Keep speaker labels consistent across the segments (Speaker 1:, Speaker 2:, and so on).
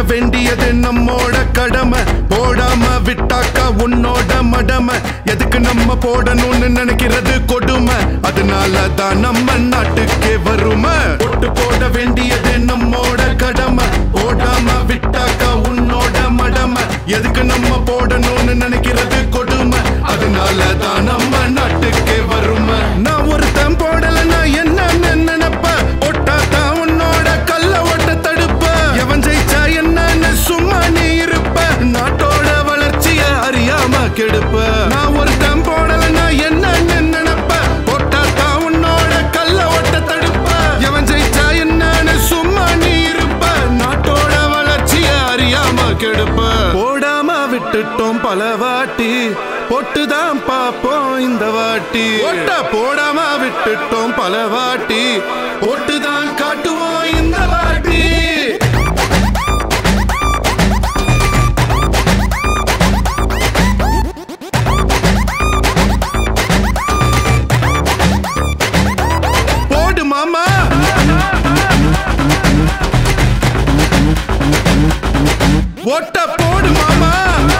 Speaker 1: வேண்டியது நம்மோட கடமை போடாம விட்டாக்கா உன்னோட மடமை எதுக்கு நம்ம போடணும்னு நினைக்கிறது கொடுமை அதனால தான் நம்ம நாட்டுக்கே வருமை ஒட்டு போட வேண்டியது நம்மோட கடமை போடாம விட்டாக்கா உன்னோட மடமை எதுக்கு நம்ம போடணும்னு நினைக்கிறது கொடுமை அதனால தான் நம்ம நாட்டுக்கே வருமை நான் ஒருத்தன் போடலன்னா என்னன்னு நினைப்ப ஒட்டா தான் உன்னோட கல்ல ஓட்ட தடுப்ப எவன் ஜெயிச்சா என்னன்னு சும்மா நீ இருப்ப நாட்டோட வளர்ச்சிய அறியாம கெடுப்ப நான் ஒருத்தன் போடலன்னா என்னன்னு நினைப்ப ஒட்டா தான் உன்னோட கல்ல ஓட்ட தடுப்ப எவன் ஜெயிச்சா என்னன்னு சும்மா நீ இருப்ப நாட்டோட வளர்ச்சிய அறியாம கெடுப்ப போடாம விட்டுட்டோம் பல வாட்டி பொட்டுதான் பாப்போம் இந்த வாட்டி ஒட்ட போடாம விட்டுட்டோம் பல வாட்டி பொட்டுதான் காட்டுவோம் இந்த வாட்டி போடு மாமா ஒட்ட போடு மாமா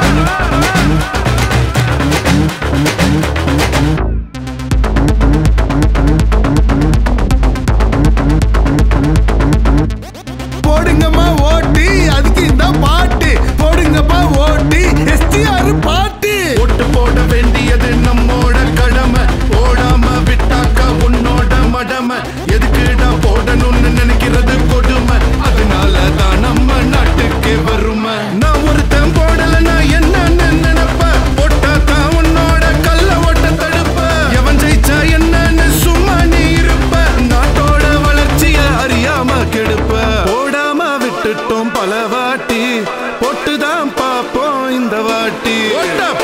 Speaker 2: போடுங்கம்மா ஓட்டி அதுக்கு இந்த பாட்டு போடுங்கப்பா ஓட்டி எஸ்டிஆர் பாட்டு
Speaker 1: ஒட்டு போட வேண்டியது நம்மோட கடமை போடாம விட்டாக்கா உன்னோட மடமை எதுக்குடா போடணும்னு நினைக்கிறது கொடுமை அதனால தான் நம்ம நாட்டுக்கு வருமை நான் ஒருத்தன் போடலன்னா என்னன்னு நினைப்ப போட்டா தான் உன்னோட கல்ல ஓட்ட தடுப்ப எவன் ஜெயிச்சா என்னன்னு சும்மா நீ இருப்ப நாட்டோட வளர்ச்சிய அறியாம கெடுப்ப போடாம விட்டுட்டோம் பல வாட்டி பொட்டுதான் பாப்போம் இந்த வாட்டி ஒட்ட